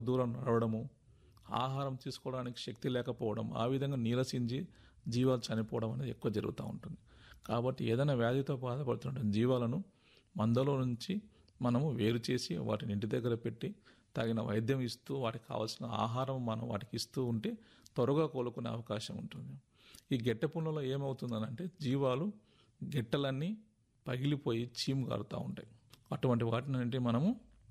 దూరం నడవడము ఆహారం తీసుకోవడానికి శక్తి లేకపోవడం ఆ విధంగా నీరసించి జీవాలు చనిపోవడం అనేది ఎక్కువ జరుగుతూ ఉంటుంది కాబట్టి ఏదైనా వ్యాధితో బాధపడుతున్న జీవాలను మందలో నుంచి మనము వేరు చేసి వాటిని ఇంటి దగ్గర పెట్టి తగిన వైద్యం ఇస్తూ వాటికి కావాల్సిన ఆహారం మనం వాటికి ఇస్తూ ఉంటే త్వరగా కోలుకునే అవకాశం ఉంటుంది ఈ గెట్టె పుండ్లలో ఏమవుతుందనంటే జీవాలు గెట్టలన్నీ పగిలిపోయి చీము కారుతూ ఉంటాయి అటువంటి వాటిని అంటే మనము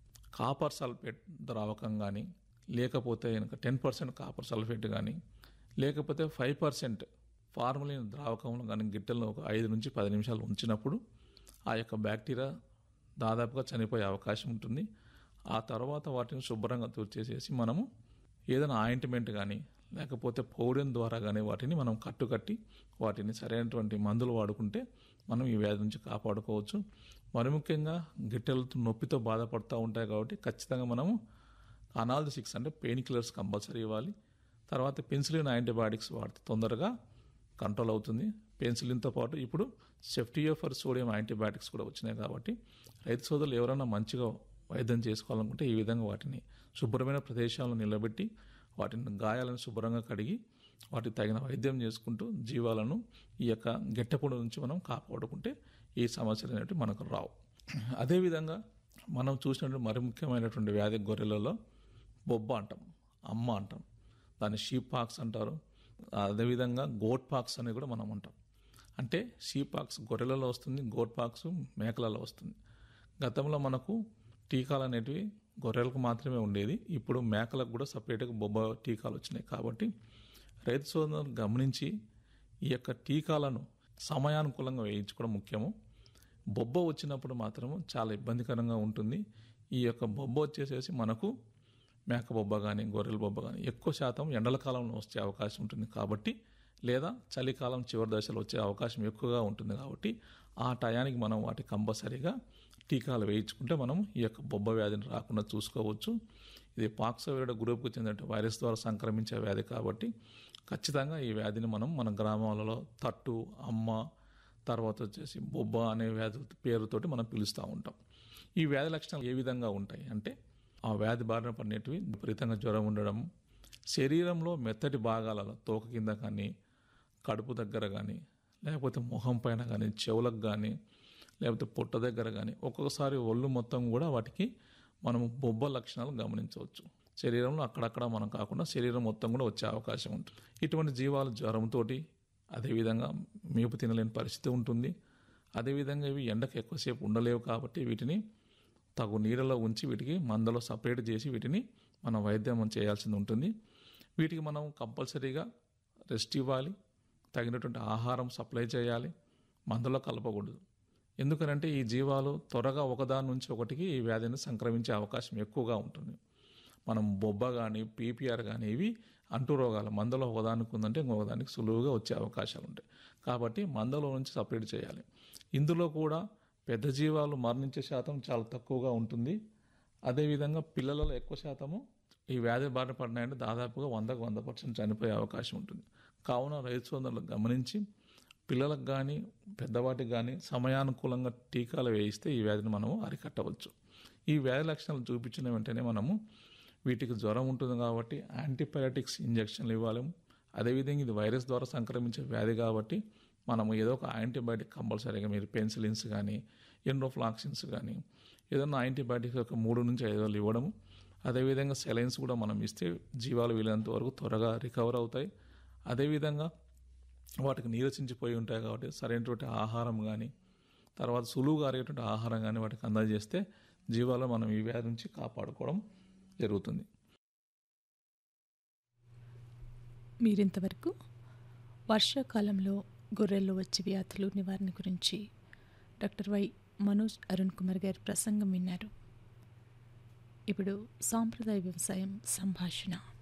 కాపర్ సల్ఫేట్ ద్రావకం కానీ లేకపోతే కనుక టెన్ పర్సెంట్ కాపర్ సల్ఫేట్ కానీ లేకపోతే ఫైవ్ పర్సెంట్ ఫార్మలిన్ ద్రావకంలో కానీ గిట్టెలను ఒక ఐదు నుంచి పది నిమిషాలు ఉంచినప్పుడు ఆ యొక్క బ్యాక్టీరియా దాదాపుగా చనిపోయే అవకాశం ఉంటుంది ఆ తర్వాత వాటిని శుభ్రంగా తుడిచేసేసి మనము ఏదైనా ఆయింట్మెంట్ కానీ లేకపోతే పౌడర్ ద్వారా కానీ వాటిని మనం కట్టుకట్టి వాటిని సరైనటువంటి మందులు వాడుకుంటే మనం ఈ వ్యాధి నుంచి కాపాడుకోవచ్చు మరి ముఖ్యంగా గిట్టెలతో నొప్పితో బాధపడుతూ ఉంటాయి కాబట్టి ఖచ్చితంగా మనము అనాల్జిసిక్స్ అంటే పెయిన్ కిల్లర్స్ కంపల్సరీ ఇవ్వాలి తర్వాత పెన్సిలిన్ యాంటీబయాటిక్స్ వాడితే తొందరగా కంట్రోల్ అవుతుంది పెన్సిలిన్తో పాటు ఇప్పుడు సెఫ్టియోఫర్ సోడియం యాంటీబయాటిక్స్ కూడా వచ్చినాయి కాబట్టి రైతు సోదరులు ఎవరైనా మంచిగా వైద్యం చేసుకోవాలనుకుంటే ఈ విధంగా వాటిని శుభ్రమైన ప్రదేశాలను నిలబెట్టి వాటిని గాయాలను శుభ్రంగా కడిగి వాటికి తగిన వైద్యం చేసుకుంటూ జీవాలను ఈ యొక్క గెట్టపుడు నుంచి మనం కాపాడుకుంటే ఈ సమస్యలు అనేవి మనకు రావు అదేవిధంగా మనం చూసినటువంటి మరి ముఖ్యమైనటువంటి వ్యాధి గొర్రెలలో బొబ్బ అంటాం అమ్మ అంటాం దాన్ని షీప్ పాక్స్ అంటారు అదేవిధంగా గోట్ పాక్స్ అని కూడా మనం అంటాం అంటే షీప్ పాక్స్ గొర్రెలలో వస్తుంది గోట్ పాక్స్ మేకలలో వస్తుంది గతంలో మనకు టీకాలు అనేటివి గొర్రెలకు మాత్రమే ఉండేది ఇప్పుడు మేకలకు కూడా సపరేట్గా బొబ్బ టీకాలు వచ్చినాయి కాబట్టి రైతు సోదరులు గమనించి ఈ యొక్క టీకాలను సమయానుకూలంగా వేయించుకోవడం ముఖ్యము బొబ్బ వచ్చినప్పుడు మాత్రము చాలా ఇబ్బందికరంగా ఉంటుంది ఈ యొక్క బొబ్బ వచ్చేసేసి మనకు మేక బొబ్బ కానీ గొర్రెల బొబ్బ కానీ ఎక్కువ శాతం ఎండల కాలంలో వచ్చే అవకాశం ఉంటుంది కాబట్టి లేదా చలికాలం చివరి దశలో వచ్చే అవకాశం ఎక్కువగా ఉంటుంది కాబట్టి ఆ టయానికి మనం వాటి కంపల్సరీగా టీకాలు వేయించుకుంటే మనం ఈ యొక్క బొబ్బ వ్యాధిని రాకుండా చూసుకోవచ్చు ఇది పాక్సోవేడ గ్రూప్కు చెందిన వైరస్ ద్వారా సంక్రమించే వ్యాధి కాబట్టి ఖచ్చితంగా ఈ వ్యాధిని మనం మన గ్రామాలలో తట్టు అమ్మ తర్వాత వచ్చేసి బొబ్బ అనే వ్యాధి పేరుతోటి మనం పిలుస్తూ ఉంటాం ఈ వ్యాధి లక్షణాలు ఏ విధంగా ఉంటాయి అంటే ఆ వ్యాధి బారిన పడినటివి విపరీతంగా జ్వరం ఉండడం శరీరంలో మెత్తటి భాగాలలో తోక కింద కానీ కడుపు దగ్గర కానీ లేకపోతే ముఖం పైన కానీ చెవులకు కానీ లేకపోతే పొట్ట దగ్గర కానీ ఒక్కొక్కసారి ఒళ్ళు మొత్తం కూడా వాటికి మనము బొబ్బ లక్షణాలు గమనించవచ్చు శరీరంలో అక్కడక్కడ మనం కాకుండా శరీరం మొత్తం కూడా వచ్చే అవకాశం ఉంటుంది ఇటువంటి జీవాలు జ్వరంతో అదేవిధంగా మేపు తినలేని పరిస్థితి ఉంటుంది అదేవిధంగా ఇవి ఎండకు ఎక్కువసేపు ఉండలేవు కాబట్టి వీటిని తగు నీళ్ళలో ఉంచి వీటికి మందలో సపరేట్ చేసి వీటిని మనం వైద్యం చేయాల్సింది ఉంటుంది వీటికి మనం కంపల్సరీగా రెస్ట్ ఇవ్వాలి తగినటువంటి ఆహారం సప్లై చేయాలి మందులో కలపకూడదు ఎందుకనంటే ఈ జీవాలు త్వరగా ఒకదాని నుంచి ఒకటికి ఈ వ్యాధిని సంక్రమించే అవకాశం ఎక్కువగా ఉంటుంది మనం బొబ్బ కానీ పీపీఆర్ కానీ ఇవి అంటు రోగాలు మందలో ఒకదానికి ఉందంటే ఇంకొకదానికి సులువుగా వచ్చే అవకాశాలు ఉంటాయి కాబట్టి మందలో నుంచి సపరేట్ చేయాలి ఇందులో కూడా పెద్ద జీవాలు మరణించే శాతం చాలా తక్కువగా ఉంటుంది అదేవిధంగా పిల్లలలో ఎక్కువ శాతము ఈ వ్యాధి బారిన పడినాయంటే దాదాపుగా వందకు వంద పర్సెంట్ చనిపోయే అవకాశం ఉంటుంది కావున రైతు సోదరులు గమనించి పిల్లలకు కానీ పెద్దవాటికి కానీ సమయానుకూలంగా టీకాలు వేయిస్తే ఈ వ్యాధిని మనము అరికట్టవచ్చు ఈ వ్యాధి లక్షణాలు చూపించిన వెంటనే మనము వీటికి జ్వరం ఉంటుంది కాబట్టి యాంటీబయాటిక్స్ ఇంజక్షన్లు ఇవ్వాలి అదేవిధంగా ఇది వైరస్ ద్వారా సంక్రమించే వ్యాధి కాబట్టి మనము ఏదో ఒక యాంటీబయాటిక్ కంపల్సరీగా మీరు పెన్సిలిన్స్ కానీ ఎండ్రోఫ్లాక్సిన్స్ కానీ ఏదైనా యాంటీబయాటిక్స్ ఒక మూడు నుంచి ఐదు వేలు ఇవ్వడము అదేవిధంగా సెలైన్స్ కూడా మనం ఇస్తే జీవాలు వీలైనంత వరకు త్వరగా రికవర్ అవుతాయి అదేవిధంగా వాటికి నీరసించిపోయి ఉంటాయి కాబట్టి సరైనటువంటి ఆహారం కానీ తర్వాత సులువుగా అరిగేటువంటి ఆహారం కానీ వాటికి అందజేస్తే జీవాలు మనం ఈ వ్యాధి నుంచి కాపాడుకోవడం జరుగుతుంది మీరింతవరకు వర్షాకాలంలో గొర్రెల్లో వచ్చే వ్యాధులు నివారణ గురించి డాక్టర్ వై మనోజ్ అరుణ్ కుమార్ గారి ప్రసంగం విన్నారు ఇప్పుడు సాంప్రదాయ వ్యవసాయం సంభాషణ